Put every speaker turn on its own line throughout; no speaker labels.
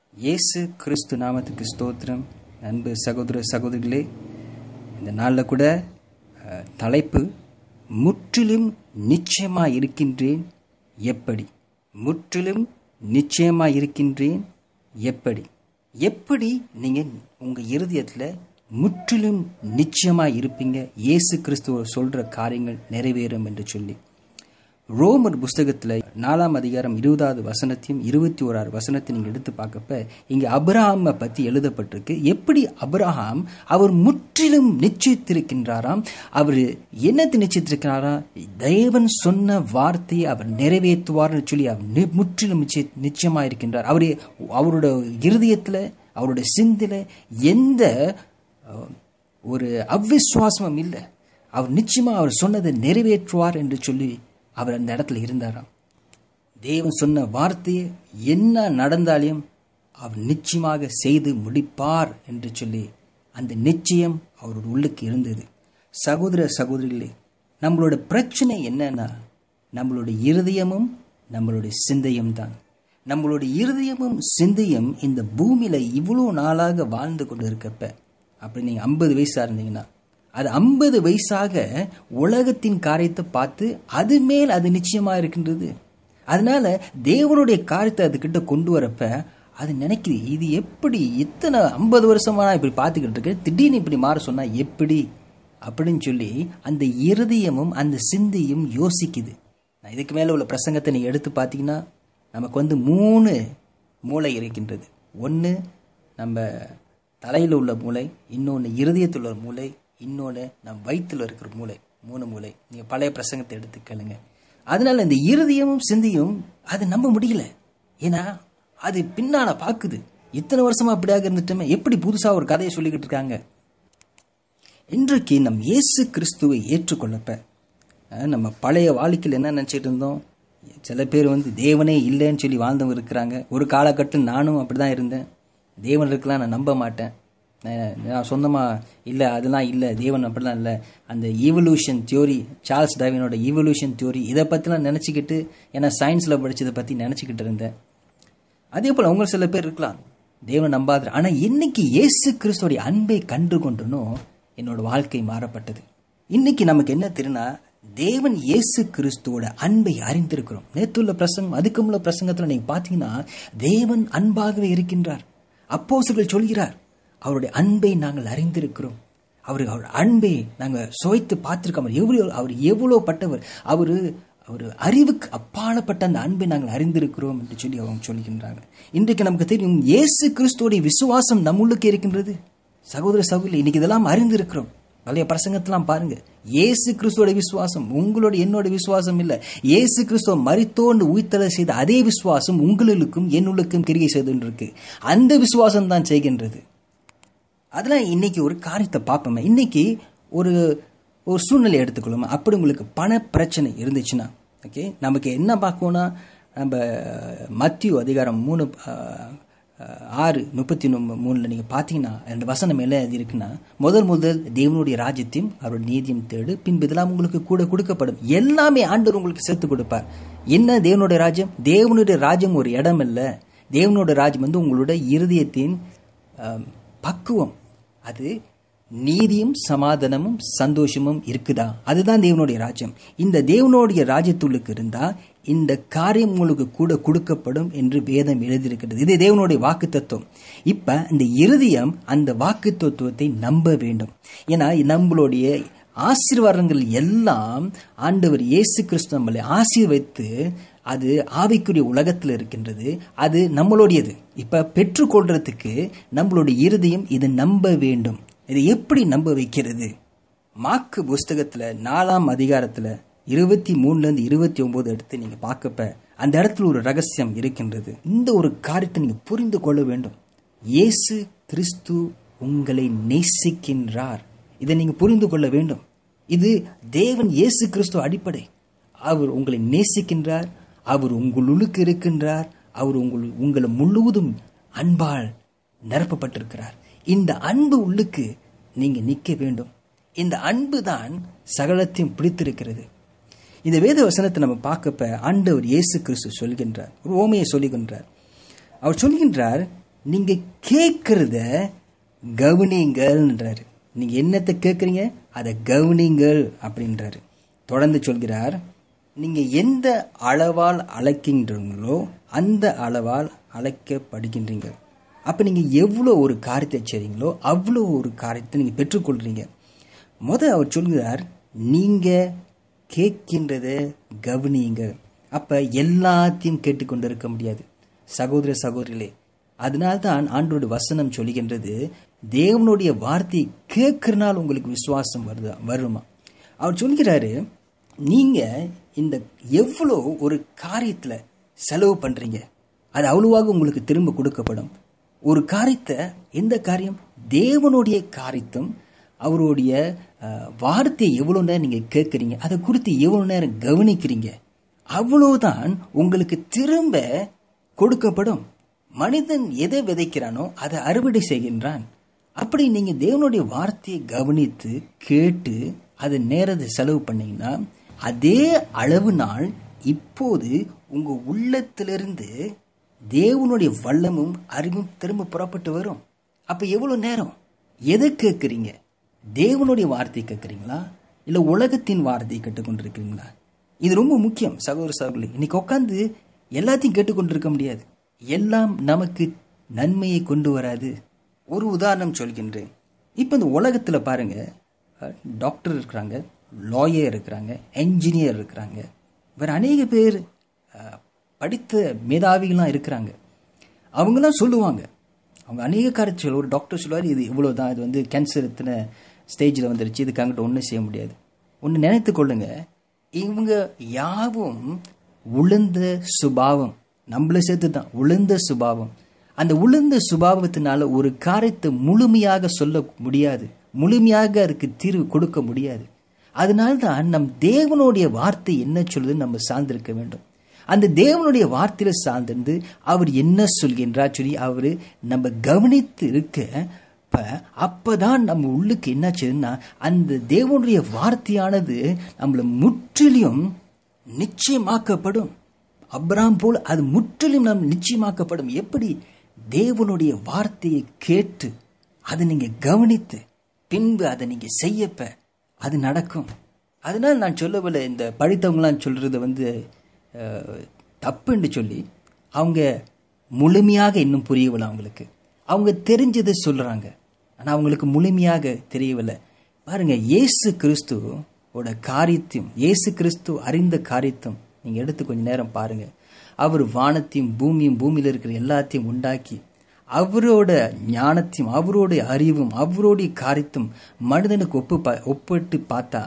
இயேசு கிறிஸ்து நாமத்துக்கு ஸ்தோத்திரம் அன்பு சகோதர சகோதரிகளே இந்த நாளில் கூட அஹ், தலைப்பு முற்றிலும் நிச்சயமாக இருக்கின்றேன் எப்படி முற்றிலும் நிச்சயமாக இருக்கின்றேன் எப்படி எப்படி நீங்கள் உங்கள் இருதயத்தில் முற்றிலும் நிச்சயமாக இருப்பீங்க இயேசு கிறிஸ்துவ சொல்கிற காரியங்கள் நிறைவேறும் என்று சொல்லி ரோமர் புஸ்தகத்தில் நாலாம் அதிகாரம் இருபதாவது வசனத்தையும் இருபத்தி ஓராறு வசனத்தை நீங்கள் எடுத்து பார்க்கப்ப இங்கே அபிரஹாமை பற்றி எழுதப்பட்டிருக்கு எப்படி அபிரஹாம் அவர் முற்றிலும் நிச்சயித்திருக்கின்றாராம் அவர் என்னத்தை நிச்சயித்திருக்கிறாரா தேவன் சொன்ன வார்த்தையை அவர் நிறைவேற்றுவார்னு சொல்லி அவர் நி- முற்றிலும் நிச்சய நிச்சயமாக இருக்கின்றார் அவர் அவரோட இருதயத்தில் அவருடைய சிந்தில எந்த அஹ், ஒரு அவ்விசுவாசமும் இல்லை அவர் நிச்சயமா அவர் சொன்னதை நிறைவேற்றுவார் என்று சொல்லி அவர் அந்த இடத்துல இருந்தாராம் தேவன் சொன்ன வார்த்தையை என்ன நடந்தாலும் அவர் நிச்சயமாக செய்து முடிப்பார் என்று சொல்லி அந்த நிச்சயம் அவரோட உள்ளுக்கு இருந்தது சகோதர சகோதரிகளே நம்மளோட பிரச்சனை என்னன்னா நம்மளுடைய இருதயமும் நம்மளுடைய சிந்தையும் தான் நம்மளுடைய இருதயமும் சிந்தையும் இந்த பூமியில இவ்வளோ நாளாக வாழ்ந்து கொண்டு இருக்கப்ப அப்படி நீங்க ஐம்பது வயசா இருந்தீங்கன்னா அது ஐம்பது வயசாக உலகத்தின் காரியத்தை பார்த்து அது மேல் அது நிச்சயமா இருக்கின்றது அதனால தேவனுடைய காரியத்தை அதுகிட்ட கொண்டு வரப்ப அது நினைக்குது இது எப்படி இத்தனை ஐம்பது வருஷமா நான் இப்படி பார்த்துக்கிட்டு இருக்கேன் திடீர்னு இப்படி மாற சொன்னா எப்படி அப்படின்னு சொல்லி அந்த இருதயமும் அந்த சிந்தையும் யோசிக்குது நான் இதுக்கு மேலே உள்ள பிரசங்கத்தை நீங்க எடுத்து பார்த்தீங்கன்னா நமக்கு வந்து மூணு மூளை இருக்கின்றது ஒன்று நம்ம தலையில் உள்ள மூளை இன்னொன்று இருதயத்தில் உள்ள மூளை இன்னொன்று நம் வயிற்றில் இருக்கிற மூளை மூணு மூளை நீங்கள் பழைய பிரசங்கத்தை எடுத்து கேளுங்க அதனால இந்த இருதயமும் சிந்தையும் அது நம்ப முடியல ஏன்னா அது பின்னால பார்க்குது இத்தனை வருஷமா அப்படியாக இருந்துட்டோமே எப்படி புதுசாக ஒரு கதையை சொல்லிக்கிட்டு இருக்காங்க இன்றைக்கு நம் இயேசு கிறிஸ்துவை ஏற்றுக்கொள்ளப்ப அஹ், நம்ம பழைய வாழ்க்கையில் என்ன நினச்சிட்டு இருந்தோம் சில பேர் வந்து தேவனே இல்லைன்னு சொல்லி வாழ்ந்தவங்க இருக்கிறாங்க ஒரு காலகட்டம் நானும் அப்படி தான் இருந்தேன் தேவன் இருக்கலாம் நான் நம்ப மாட்டேன் நான் நான் சொந்தமாக இல்லை அதெல்லாம் இல்லை தேவன் அப்படிலாம் இல்லை அந்த ஈவல்யூஷன் தியோரி சார்ல்ஸ் டாவினோட ஈவல்யூஷன் தியோரி இதை பற்றிலாம் நினச்சிக்கிட்டு ஏன்னா சயின்ஸில் படிச்சதை பற்றி நினச்சிக்கிட்டு இருந்தேன் அதே போல் அவங்க சில பேர் இருக்கலாம் தேவனை நம்பாத ஆனால் இன்னைக்கு இயேசு கிறிஸ்துவோடைய அன்பை கண்டு கொண்டனோ என்னோட வாழ்க்கை மாறப்பட்டது இன்னைக்கு நமக்கு என்ன தெரியும்னா தேவன் இயேசு கிறிஸ்துவோட அன்பை அறிந்திருக்கிறோம் நேத்துள்ள பிரசங்கம் அதுக்கு உள்ள பிரசங்கத்தில் நீங்க பார்த்தீங்கன்னா தேவன் அன்பாகவே இருக்கின்றார் அப்போஸ்தலர்கள் சொல்கிறார் அவருடைய அன்பை நாங்கள் அறிந்திருக்கிறோம் அவர் அவர் அன்பை நாங்கள் சுவைத்து பார்த்திருக்கோம் அவர் எவ்வளோ அவர் எவ்வளோ பட்டவர் அவர் அவர் அறிவுக்கு அப்பாலப்பட்ட அந்த அன்பை நாங்கள் அறிந்திருக்கிறோம் என்று சொல்லி அவங்க சொல்கின்றாங்க இன்றைக்கு நமக்கு தெரியும் இயேசு கிறிஸ்துவோடைய விசுவாசம் நம்மளுக்கு இருக்கின்றது சகோதர சகோதரி இன்னைக்கு இதெல்லாம் அறிந்திருக்கிறோம் பழைய பிரசங்கத்தெல்லாம் பாருங்க இயேசு கிறிஸ்துவோட விசுவாசம் உங்களோட என்னோட விசுவாசம் இல்ல இயேசு கிறிஸ்துவ மரித்தோண்டு உயிர்த்தலை செய்த அதே விசுவாசம் உங்களுக்கும் என்னுள்ளுக்கும் கிரியை செய்து இருக்கு அந்த விசுவாசம் தான் செய்கின்றது அதெல்லாம் இன்னைக்கு ஒரு காரியத்தை பார்ப்போமே இன்னைக்கு ஒரு ஒரு சூழ்நிலை எடுத்துக்கொள்ளுமா அப்படி உங்களுக்கு பண பிரச்சனை இருந்துச்சுன்னா ஓகே நமக்கு என்ன பார்க்கணும்னா நம்ம மத்திய அதிகாரம் மூணு ஆஹ், ஆஹ், ஆறு முப்பத்தி மூணில் நீங்கள் பார்த்தீங்கன்னா ரெண்டு வசனம் என்ன எழுதி இருக்குன்னா முதல் முதல் தேவனுடைய ராஜ்யத்தையும் அவருடைய நீதியும் தேடு பின்பு இதெல்லாம் உங்களுக்கு கூட கொடுக்கப்படும் எல்லாமே ஆண்டவர் உங்களுக்கு சேர்த்து கொடுப்பார் என்ன தேவனுடைய ராஜ்யம் தேவனுடைய ராஜ்யம் ஒரு இடம் இல்லை தேவனுடைய ராஜ்யம் வந்து உங்களோட இருதயத்தின் ஆஹ், பக்குவம் அது நீதியும் சமாதானமும் சந்தோஷமும் இருக்குதா அதுதான் தேவனுடைய ராஜ்யம் இந்த தேவனுடைய ராஜ்யத்துள்ளுக்கு இருந்தா இந்த காரியம் உங்களுக்கு கூட கொடுக்கப்படும் என்று வேதம் எழுதியிருக்கிறது இது தேவனுடைய வாக்கு தத்துவம் இப்ப இந்த இருதயம் அந்த வாக்கு தத்துவத்தை நம்ப வேண்டும் ஏன்னா நம்மளுடைய ஆசீர்வாதங்கள் எல்லாம் ஆண்டவர் இயேசு கிறிஸ்து நம்மளை ஆசீர்வைத்து அது ஆவிக்குரிய உலகத்தில் இருக்கின்றது அது நம்மளுடையது இப்ப பெற்றுக்கொள்றதுக்கு நம்மளுடைய இருதயம் இதை நம்ப வேண்டும் இதை எப்படி நம்ப வைக்கிறது மாக்கு புஸ்தகத்துல நாலாம் அதிகாரத்துல இருபத்தி மூணுல இருந்து இருபத்தி ஒன்பது எடுத்து நீங்க பார்க்கப்ப அந்த இடத்துல ஒரு ரகசியம் இருக்கின்றது இந்த ஒரு காரியத்தை நீங்க புரிந்து கொள்ள வேண்டும் இயேசு கிறிஸ்து உங்களை நேசிக்கின்றார் இதை நீங்க புரிந்து கொள்ள வேண்டும் இது தேவன் இயேசு கிறிஸ்து அடிப்படை அவர் உங்களை நேசிக்கின்றார் அவர் உங்களுளுக்கு இருக்கின்றார் அவர் உங்கள் உங்களை முழுவதும் அன்பால் நிரப்பப்பட்டிருக்கிறார் இந்த அன்பு உள்ளுக்கு நீங்க நிற்க வேண்டும் இந்த அன்பு தான் சகலத்தையும் பிடித்திருக்கிறது இந்த வேத வசனத்தை நம்ம பார்க்கப்ப ஆண்டவர் இயேசு கிறிஸ்து சொல்கின்றார் ஒரு ஓமையை சொல்லுகின்றார் அவர் சொல்கின்றார் நீங்க கேட்கறத கவனிங்கள்ன்றாரு நீங்க என்னத்தை கேட்குறீங்க அதை கவனிங்கள் அப்படின்றாரு தொடர்ந்து சொல்கிறார் நீங்க எந்த அளவால் அழைக்கின்றீங்களோ அந்த அளவால் அழைக்கப்படுகின்றீங்க அப்ப நீங்க எவ்வளோ ஒரு காரியத்தை செய்றீங்களோ அவ்வளோ ஒரு காரியத்தை நீங்க பெற்றுக்கொள்றீங்க முத அவர் சொல்கிறார் நீங்க கேட்கின்றத கவனியுங்க அப்ப எல்லாத்தையும் கேட்டுக்கொண்டு இருக்க முடியாது சகோதர சகோதரிகளே அதனால்தான் ஆண்டோட வசனம் சொல்லுகின்றது தேவனுடைய வார்த்தையை கேட்கறனால உங்களுக்கு விசுவாசம் வருதா வருமா அவர் சொல்கிறாரு நீங்க இந்த எவ்வளோ ஒரு காரியத்துல செலவு பண்றீங்க அது அவ்வளவாக உங்களுக்கு திரும்ப கொடுக்கப்படும் ஒரு காரியத்தை எந்த காரியம் தேவனுடைய காரியத்தும் அவருடைய அஹ், வார்த்தையை எவ்வளோ நேரம் நீங்க கேட்குறீங்க அதை குறித்து எவ்வளோ நேரம் கவனிக்கிறீங்க அவ்வளவுதான் உங்களுக்கு திரும்ப கொடுக்கப்படும் மனிதன் எதை விதைக்கிறானோ அதை அறுவடை செய்கின்றான் அப்படி நீங்க தேவனுடைய வார்த்தையை கவனித்து கேட்டு அதை நேரத்தை செலவு பண்ணீங்கன்னா அதே அளவு நாள் இப்போது உங்க உள்ளத்திலிருந்து தேவனுடைய வல்லமும் அறிவும் திரும்ப புறப்பட்டு வரும் அப்ப எவ்வளவு நேரம் எதை கேட்குறீங்க தேவனுடைய வார்த்தை கேட்குறீங்களா இல்ல உலகத்தின் வார்த்தையை கேட்டுக்கொண்டிருக்கிறீங்களா இது ரொம்ப முக்கியம் சகோதர சகோதரி இன்னைக்கு உட்காந்து எல்லாத்தையும் கேட்டுக்கொண்டிருக்க முடியாது எல்லாம் நமக்கு நன்மையை கொண்டு வராது ஒரு உதாரணம் சொல்கின்றேன் இப்போ இந்த உலகத்துல பாருங்க அஹ், டாக்டர் இருக்கிறாங்க லாயர் இருக்கிறாங்க என்ஜினியர் இருக்கிறாங்க வேற அநேக பேர் அஹ், படித்த மேதாவிகள்லாம் இருக்கிறாங்க அவங்கெல்லாம் சொல்லுவாங்க அவங்க அநேக காரியத்தை சொல்ல ஒரு டாக்டர் சொல்லுவார் இது இவ்வளோ தான் இது வந்து கேன்சர் எத்தனை ஸ்டேஜில் வந்துருச்சு இதுக்கு அங்கிட்ட ஒன்றும் செய்ய முடியாது ஒன்று நினைத்து கொள்ளுங்க இவங்க யாவும் உளுந்த சுபாவம் நம்மள சேர்த்து தான் உளுந்த சுபாவம் அந்த உளுந்த சுபாவத்தினால ஒரு காரியத்தை முழுமையாக சொல்ல முடியாது முழுமையாக அதுக்கு தீர்வு கொடுக்க முடியாது அதனால்தான் நம் தேவனுடைய வார்த்தை என்ன சொல்லுதுன்னு நம்ம சார்ந்திருக்க வேண்டும் அந்த தேவனுடைய வார்த்தையில சார்ந்திருந்து அவர் என்ன சொல்கின்றார் சொல்லி அவரு நம்ம கவனித்து இருக்க அப்ப அப்பதான் நம்ம உள்ளுக்கு என்ன செய்யுதுன்னா அந்த தேவனுடைய வார்த்தையானது நம்மள முற்றிலும் நிச்சயமாக்கப்படும் அப்ராம் போல் அது முற்றிலும் நம் நிச்சயமாக்கப்படும் எப்படி தேவனுடைய வார்த்தையை கேட்டு அதை நீங்க கவனித்து பின்பு அதை நீங்க செய்யப்ப அது நடக்கும் அதனால நான் சொல்லவில்லை இந்த படித்தவங்களாம் சொல்றது வந்து அஹ், தப்புன்னு சொல்லி அவங்க முழுமையாக இன்னும் புரியவில்லை அவங்களுக்கு அவங்க தெரிஞ்சதை சொல்றாங்க ஆனா அவங்களுக்கு முழுமையாக தெரியவில்லை பாருங்க இயேசு கிறிஸ்துவோட காரியத்தையும் இயேசு கிறிஸ்து அறிந்த காரியத்தையும் நீங்க எடுத்து கொஞ்ச நேரம் பாருங்க அவர் வானத்தையும் பூமியும் பூமியில இருக்கிற எல்லாத்தையும் உண்டாக்கி அவரோட ஞானத்தையும் அவரோட அறிவும் அவருடைய காரியத்தும் மனிதனுக்கு ஒப்பு பா- ஒப்பிட்டு பார்த்தா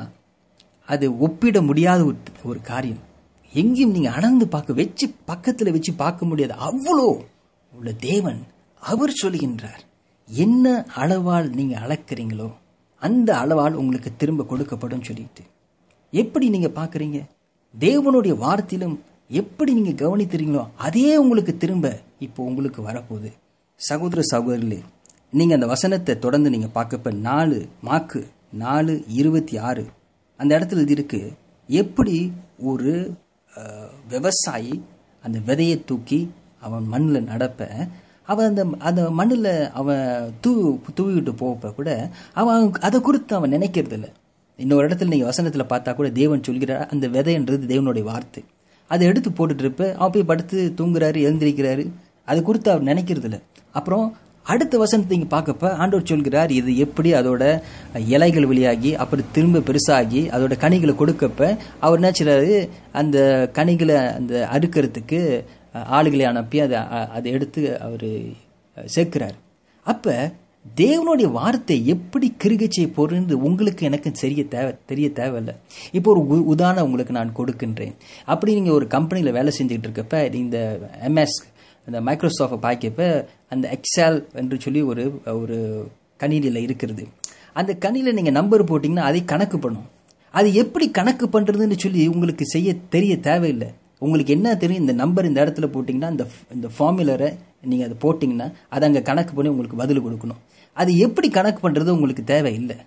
அது ஒப்பிட முடியாத ஒரு- ஒரு காரியம் எங்கேயும் நீங்க அணந்து பார்க்க வச்சு பக்கத்துல வச்சு பார்க்க முடியாது அவ்வளோ உள்ள தேவன் அவர் சொல்கின்றார் என்ன அளவால் நீங்க அளக்கிறீங்களோ அந்த அளவால் உங்களுக்கு திரும்ப கொடுக்கப்படும் சொல்லிட்டு எப்படி நீங்க பார்க்கறீங்க தேவனுடைய வார்த்தையிலும் எப்படி நீங்க கவனிக்கிறீங்களோ அதே உங்களுக்கு திரும்ப இப்போ உங்களுக்கு வரப்போகுது சகோதர சகோதரிகளே நீங்க அந்த வசனத்தை தொடர்ந்து நீங்க பார்க்கப்ப நாலு மாக்கு நாலு இருபத்தி ஆறு அந்த இடத்துல இது இருக்கு எப்படி ஒரு அஹ், விவசாயி அந்த விதையை தூக்கி அவன் மண்ணில் நடப்ப அவன் அந்த அந்த மண்ணில் அவன் தூ தூவிட்டு போகப்ப கூட அவன் அதை குறித்து அவன் நினைக்கிறது இல்லை இன்னொரு இடத்துல நீங்கள் வசனத்தில் பார்த்தா கூட தேவன் சொல்கிறார் அந்த விதைன்றது தேவனுடைய வார்த்தை அதை எடுத்து போட்டுட்டு இருப்ப அவன் போய் படுத்து தூங்குறாரு எழுந்திருக்கிறாரு அது குறித்து அவர் நினைக்கிறது இல்லை அப்புறம் அடுத்த வசனத்தை இங்கே பார்க்கப்ப ஆண்டவர் சொல்கிறார் இது எப்படி அதோட இலைகள் வெளியாகி அப்புறம் திரும்ப பெருசாகி அதோட கனிகளை கொடுக்கப்ப அவர் என்ன செய்றாரு அந்த கனிகளை அந்த அறுக்கிறதுக்கு அஹ், ஆளுகளை அனுப்பி அதை அ- அதை எடுத்து அவர் சேர்க்கிறார் அப்ப தேவனுடைய வார்த்தை எப்படி கிருகை செய்ய போறது உங்களுக்கு எனக்கு தெரிய தேவை தெரிய தேவையில்லை இப்போ ஒரு உ- உதாரணம் உங்களுக்கு நான் கொடுக்கின்றேன் அப்படி நீங்க ஒரு கம்பெனியில் வேலை செஞ்சுட்டு இருக்கப்ப இந்த எம்எஸ் அந்த மைக்ரோசாஃப்ட் பாய்க்கப்ப அந்த எக்ஸால் என்று சொல்லி ஒரு ஒரு கணினியில் இருக்கிறது அந்த கணினியில் நீங்க நம்பர் போட்டிங்கன்னா அதை கணக்கு பண்ணும் அது எப்படி கணக்கு பண்றதுன்னு சொல்லி உங்களுக்கு செய்ய தெரிய தேவையில்லை உங்களுக்கு என்ன தெரியும் இந்த நம்பர் இந்த இடத்துல போட்டிங்கன்னா இந்த இந்த ஃபார்முலரை நீங்கள் அதை போட்டிங்கன்னா அதை அங்கே கணக்கு பண்ணி உங்களுக்கு பதில் கொடுக்கணும் அது எப்படி கணக்கு பண்ணுறது உங்களுக்கு தேவையில்லை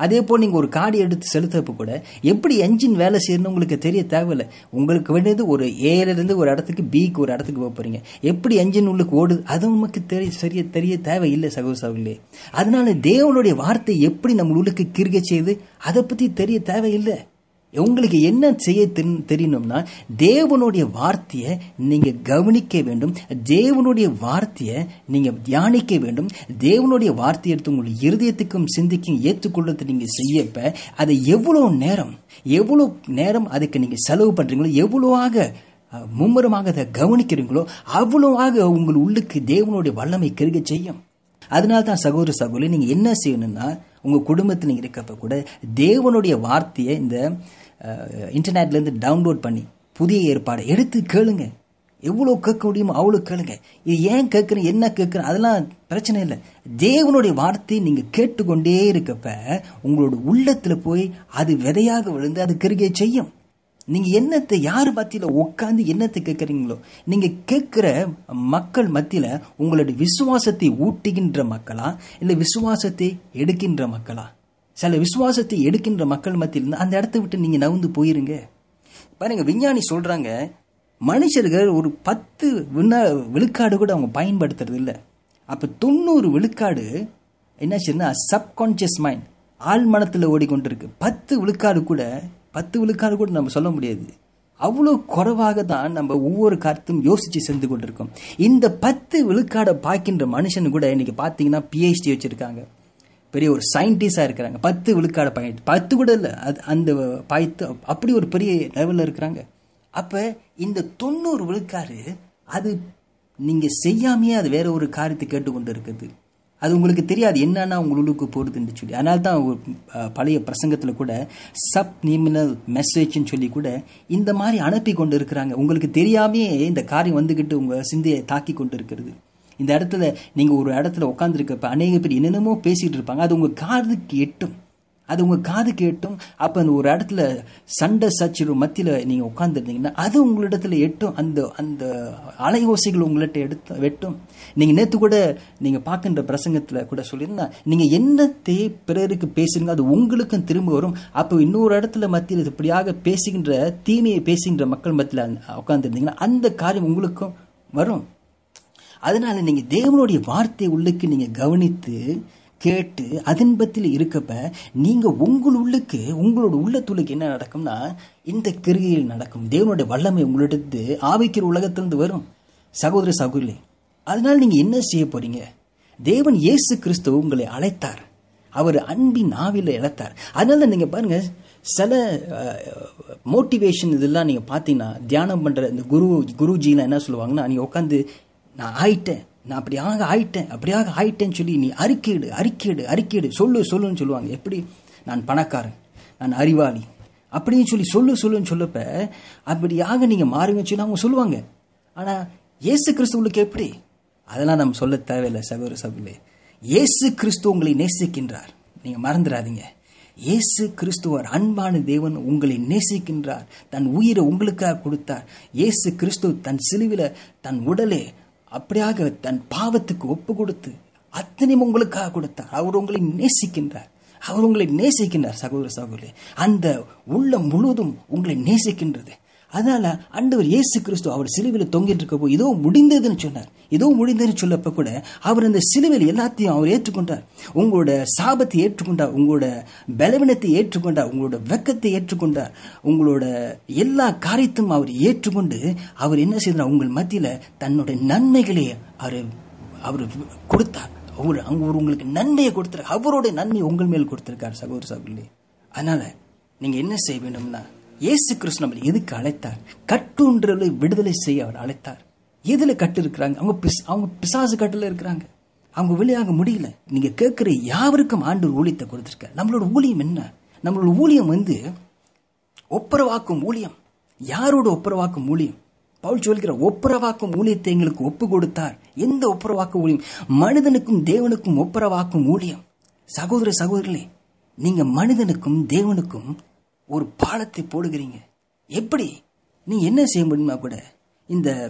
அதே போல் நீங்கள் ஒரு காடி எடுத்து செலுத்தப்போ கூட எப்படி என்ஜின் வேலை செய்யணும்னு உங்களுக்கு தெரிய தேவையில்லை உங்களுக்கு வேண்டியது ஒரு ஏலேருந்து ஒரு இடத்துக்கு பிக்கு ஒரு இடத்துக்கு போக போறீங்க எப்படி என்ஜின் உள்ளுக்கு ஓடுது அது நமக்கு தெரிய சரிய தெரிய தேவையில்லை சகோதர சகோதரிகளே அதனால தேவனுடைய வார்த்தை எப்படி நம்ம உள்ளுக்கு கிருக செய்யுது அதை பற்றி தெரிய தேவையில்லை உங்களுக்கு என்ன செய்ய தெரி- தெரியணும்னா தேவனுடைய வார்த்தையை நீங்க கவனிக்க வேண்டும் தேவனுடைய வார்த்தையை நீங்க தியானிக்க வேண்டும் தேவனுடைய வார்த்தையை எடுத்து உங்களுடைய இருதயத்துக்கும் சிந்திக்கும் ஏற்றுக்கொள்றது நீங்க செய்யப்ப அதை எவ்வளவு நேரம் எவ்வளவு நேரம் அதுக்கு நீங்க செலவு பண்றீங்களோ எவ்வளவாக அஹ், மும்முரமாக அதை கவனிக்கிறீங்களோ அவ்வளவாக உங்கள் உள்ளுக்கு தேவனுடைய வல்லமை கருக செய்யும் அதனால தான் சகோதர சகோதரி நீங்க என்ன செய்யணும்னா உங்க குடும்பத்தில் நீங்க இருக்கப்ப கூட தேவனுடைய வார்த்தையை இந்த அஹ், இன்டர்நெட்ல இருந்து டவுன்லோட் பண்ணி புதிய ஏற்பாடை எடுத்து கேளுங்க எவ்வளோ கேட்க முடியுமோ அவ்வளோ கேளுங்க இது ஏன் கேட்குறேன் என்ன கேட்குறேன் அதெல்லாம் பிரச்சனை இல்லை தேவனுடைய வார்த்தையை நீங்கள் கேட்டுக்கொண்டே இருக்கப்ப உங்களோட உள்ளத்துல போய் அது விதையாக விழுந்து அது கருகே செய்யும் நீங்க என்னத்தை யார் மத்தியில உட்காந்து என்னத்தை கேட்குறீங்களோ நீங்க கேட்கிற மக்கள் மத்தியில உங்களுடைய விசுவாசத்தை ஊட்டுகின்ற மக்களா இல்ல விசுவாசத்தை எடுக்கின்ற மக்களா சில விசுவாசத்தை எடுக்கின்ற மக்கள் மத்தியில் இருந்து அந்த இடத்த விட்டு நீங்க நவுந்து போயிருங்க பாருங்க விஞ்ஞானி சொல்றாங்க மனுஷர்கள் ஒரு பத்து விண்ண- விழுக்காடு கூட அவங்க பயன்படுத்துறது இல்லை அப்ப தொண்ணூறு விழுக்காடு என்னாச்சுன்னா சப்கான்சியஸ் மைண்ட் ஆழ்மனத்தில் ஓடிக்கொண்டிருக்கு பத்து விழுக்காடு கூட பத்து விழுக்காடு கூட நம்ம சொல்ல முடியாது அவ்வளோ குறைவாக தான் நம்ம ஒவ்வொரு கருத்தும் யோசிச்சு செஞ்சு கொண்டிருக்கோம் இந்த பத்து விழுக்காடை பார்க்கின்ற மனுஷன் கூட இன்னைக்கு பார்த்தீங்கன்னா பிஹெச்டி வச்சிருக்காங்க பெரிய ஒரு சயின்டிஸ்டாக இருக்கிறாங்க பத்து விழுக்காட பாயிண்ட் பத்து கூட இல்லை அது அந்த பாய்த்து அப்படி ஒரு பெரிய லெவலில் இருக்கிறாங்க அப்போ இந்த தொண்ணூறு விழுக்காடு அது நீங்கள் செய்யாமையே அது வேற ஒரு காரியத்தை கேட்டுக்கொண்டு இருக்குது அது உங்களுக்கு தெரியாது என்னன்னா உங்களுக்கு போடுதுன்னு சொல்லி அதனால தான் ஒரு அஹ், பழைய பிரசங்கத்தில் கூட சப் நிமினல் மெசேஜ்னு சொல்லி கூட இந்த மாதிரி அனுப்பி கொண்டு இருக்கிறாங்க உங்களுக்கு தெரியாமையே இந்த காரியம் வந்துக்கிட்டு உங்கள் சிந்தையை தாக்கி கொண்டு இருக்கிறது இந்த இடத்துல நீங்கள் ஒரு இடத்துல உட்காந்துருக்கப்ப அநேக பேர் என்னென்னமோ பேசிகிட்டு இருப்பாங்க அது உங்கள் காதுக்கு எட்டும் அது உங்கள் காதுக்கு எட்டும் அப்போ அந்த ஒரு இடத்துல சண்டை சச்சரவு மத்தியில் நீங்கள் உட்காந்துருந்தீங்கன்னா அது உங்களிடத்துல எட்டும் அந்த அந்த அலையோசைகள் உங்கள்கிட்ட எடுத்து வெட்டும் நீங்கள் நேற்று கூட நீங்கள் பார்க்கின்ற பிரசங்கத்தில் கூட சொல்லியிருந்தா நீங்கள் என்னத்தை பிறருக்கு பேசுறீங்க அது உங்களுக்கும் திரும்ப வரும் அப்போ இன்னொரு இடத்துல மத்தியில் இப்படியாக பேசுகின்ற தீமையை பேசுகின்ற மக்கள் மத்தியில் உட்காந்துருந்தீங்கன்னா அந்த காரியம் உங்களுக்கும் வரும் அதனால நீங்க தேவனுடைய வார்த்தை உள்ளுக்கு நீங்க கவனித்து கேட்டு அதன் பத்தியில் இருக்கப்ப நீங்க உங்கள் உள்ளுக்கு உங்களோட உள்ளத்துள்ளுக்கு என்ன நடக்கும்னா இந்த கிருகையில் நடக்கும் தேவனுடைய வல்லமை உங்களிடத்து ஆவிக்கிற உலகத்திலிருந்து வரும் சகோதர சகோதரி அதனால நீங்க என்ன செய்ய போறீங்க தேவன் இயேசு கிறிஸ்து உங்களை அழைத்தார் அவர் அன்பின் ஆவில இழத்தார் அதனால நீங்க பாருங்க சில மோட்டிவேஷன் இதெல்லாம் நீங்க பார்த்தீங்கன்னா தியானம் பண்ற இந்த குரு குருஜிலாம் என்ன சொல்லுவாங்கன்னா நீங்க உட்காந்து நான் ஆயிட்டேன் நான் அப்படியாக ஆயிட்டேன் அப்படியாக ஆயிட்டேன்னு சொல்லி நீ அறிக்கையிடு அறிக்கையிடு அறிக்கையிடு சொல்லு சொல்லுன்னு சொல்லுவாங்க எப்படி நான் பணக்காரன் நான் அறிவாளி அப்படின்னு சொல்லி சொல்லு சொல்லுன்னு சொல்லப்ப அப்படியாக நீங்க மாறுங்கன்னு சொல்லி அவங்க சொல்லுவாங்க ஆனா இயேசு கிறிஸ்துவுக்கு எப்படி அதெல்லாம் நம்ம சொல்ல தேவையில்லை சகோதர சகோதரே இயேசு கிறிஸ்து உங்களை நேசிக்கின்றார் நீங்க மறந்துடாதீங்க இயேசு கிறிஸ்துவர் அன்பான தேவன் உங்களை நேசிக்கின்றார் தன் உயிரை உங்களுக்காக கொடுத்தார் இயேசு கிறிஸ்து தன் சிலுவில தன் உடலே அப்படியாக தன் பாவத்துக்கு ஒப்பு கொடுத்து அத்தனையும் உங்களுக்காக கொடுத்தார் அவர் உங்களை நேசிக்கின்றார் அவர் உங்களை நேசிக்கின்றார் சகோதர சகோதரி அந்த உள்ளம் முழுவதும் உங்களை நேசிக்கின்றது அதனால ஆண்டவர் இயேசு கிறிஸ்து அவர் சிலுவையில் தொங்கிட்டு இருக்கப்போ இதோ முடிந்ததுன்னு சொன்னார் இதோ முடிந்ததுன்னு சொல்லப்ப கூட அவர் அந்த சிலுவையில் எல்லாத்தையும் அவர் ஏற்றுக்கொண்டார் உங்களோட சாபத்தை ஏற்றுக்கொண்டார் உங்களோட பலவீனத்தை ஏற்றுக்கொண்டார் உங்களோட வெக்கத்தை ஏற்றுக்கொண்டார் உங்களோட எல்லா காரியத்தையும் அவர் ஏற்றுக்கொண்டு அவர் என்ன செய்தார் உங்கள் மத்தியில தன்னுடைய நன்மைகளை அவர் அவர் கொடுத்தார் அவர் அவர் உங்களுக்கு நன்மையை கொடுத்தார் அவருடைய நன்மை உங்கள் மேல் கொடுத்திருக்கார் சகோதர சகோதரி அதனால நீங்க என்ன செய்ய வேண்டும்னா இயேசு கிறிஸ்து நம்மளை எதுக்கு அழைத்தார் கட்டுன்றதை விடுதலை செய்ய அவர் அழைத்தார் எதுல கட்டு இருக்கிறாங்க அவங்க பிஸ் அவங்க பிசாசு கட்டுல இருக்கிறாங்க அவங்க வெளியாக முடியல நீங்க கேட்கிற யாவருக்கும் ஆண்டு ஊழியத்தை கொடுத்திருக்கார் நம்மளோட ஊழியம் என்ன நம்மளோட ஊழியம் வந்து ஒப்புரவாக்கும் ஊழியம் யாரோட ஒப்புரவாக்கும் ஊழியம் பவுல் சொல்கிற ஒப்புரவாக்கும் ஊழியத்தை எங்களுக்கு ஒப்பு கொடுத்தார் எந்த ஒப்புரவாக்கும் ஊழியம் மனிதனுக்கும் தேவனுக்கும் ஒப்புரவாக்கும் ஊழியம் சகோதர சகோதரர்களே நீங்க மனிதனுக்கும் தேவனுக்கும் ஒரு பாலத்தை போடுகிறீங்க எப்படி நீ என்ன செய்ய முடியுமா கூட இந்த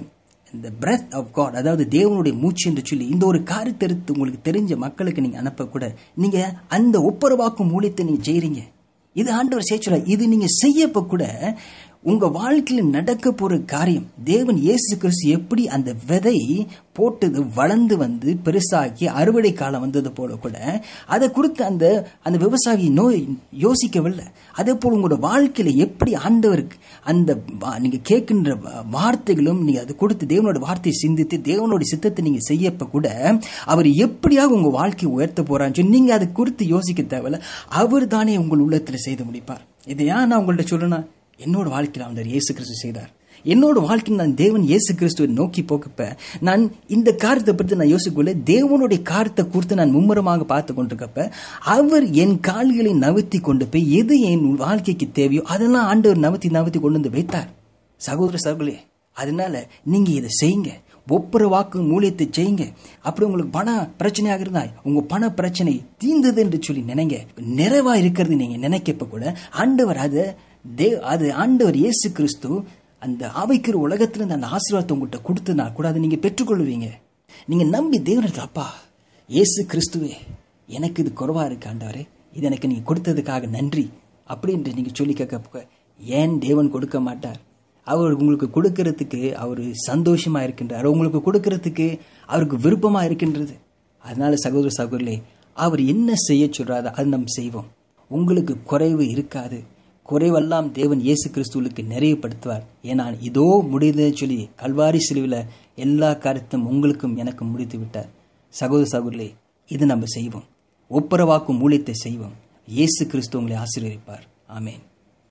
இந்த பிரெத் ஆஃப் காட் அதாவது தேவனுடைய மூச்சு என்று சொல்லி இந்த ஒரு காரியத்தை உங்களுக்கு தெரிஞ்ச மக்களுக்கு நீங்க அனுப்ப கூட நீங்க அந்த ஒப்புரவாக்கும் மூலியத்தை நீங்க செய்றீங்க இது ஆண்டவர் சேர்ச்சுறார் இது நீங்க செய்யப்ப கூட உங்க வாழ்க்கையில் நடக்க போற காரியம் தேவன் இயேசு கிறிஸ்து எப்படி அந்த விதை போட்டது வளர்ந்து வந்து பெருசாகி அறுவடை காலம் வந்தது போல கூட அதை குறித்து அந்த அந்த விவசாயி நோய் யோசிக்கவில்லை அதே போல் உங்களோட வாழ்க்கையில எப்படி ஆண்டவருக்கு அந்த வா- நீங்க கேட்கின்ற வா- வார்த்தைகளும் நீங்க அது கொடுத்து தேவனோட வார்த்தையை சிந்தித்து தேவனோட சித்தத்தை நீங்க செய்யப்ப கூட அவர் எப்படியாக உங்க வாழ்க்கையை உயர்த்த போறான்னு சொல்லி நீங்க அதை குறித்து யோசிக்க தேவையில்ல அவர் தானே உங்கள் உள்ளத்துல செய்து முடிப்பார் இதை ஏன் நான் உங்கள்ட்ட சொல்லணும் என்னோட வாழ்க்கையில் ஆண்டவர் இயேசு கிறிஸ்து செய்தார் என்னோட வாழ்க்கையில் நான் தேவன் இயேசு கிறிஸ்துவை நோக்கி போக்கப்ப நான் இந்த காரியத்தை பற்றி நான் யோசிக்கல தேவனுடைய காரியத்தை குறித்து நான் மும்முரமாக பார்த்து கொண்டிருக்கப்ப அவர் என் கால்களை நவுத்தி கொண்டு போய் எது என் வாழ்க்கைக்கு தேவையோ அதெல்லாம் ஆண்டவர் நவுத்தி நவுத்தி கொண்டு வந்து வைத்தார் சகோதர சகோதரே அதனால நீங்க இதை செய்யுங்க ஒப்புற வாக்கு மூலியத்தை செய்யுங்க அப்படி உங்களுக்கு பண பிரச்சனையாக இருந்தா உங்க பண பிரச்சனை தீர்ந்தது என்று சொல்லி நினைங்க நிறைவா இருக்கிறது நீங்க நினைக்கப்ப கூட ஆண்டவர் அதை தே அது ஆண்டவர் இயேசு கிறிஸ்து அந்த ஆவைக்கிற உலகத்துல இருந்து அந்த ஆசீர்வாதத்தை உங்கள்கிட்ட கொடுத்தனா கூட அதை நீங்க பெற்றுக்கொள்வீங்க நீங்க நம்பி தேவனிடத்தில் அப்பா இயேசு கிறிஸ்துவே எனக்கு இது குறைவா இருக்கு ஆண்டவரே இது எனக்கு நீங்க கொடுத்ததுக்காக நன்றி அப்படின்ட்டு நீங்க சொல்லி கேட்க ஏன் தேவன் கொடுக்க மாட்டார் அவர் உங்களுக்கு கொடுக்கறதுக்கு அவர் சந்தோஷமா இருக்கின்றார் உங்களுக்கு கொடுக்கறதுக்கு அவருக்கு விருப்பமா இருக்கின்றது அதனால சகோதர சகோதரர்களே அவர் என்ன செய்ய சொல்றாரோ அது நம்ம செய்வோம் உங்களுக்கு குறைவு இருக்காது குறைவெல்லாம் தேவன் இயேசு கிறிஸ்துவுக்கு நிறைவுபடுத்துவார் ஏன்னா இதோ முடியுதுன்னு சொல்லி கல்வாரி சிலுவில் எல்லா கருத்தும் உங்களுக்கும் எனக்கும் முடித்து விட்டார் சகோதர சகோதரர்களே இது நம்ம செய்வோம் ஒப்புரவாக்கும் மூலியத்தை செய்வோம் இயேசு கிறிஸ்து உங்களை ஆசீர்வதிப்பார் ஆமென்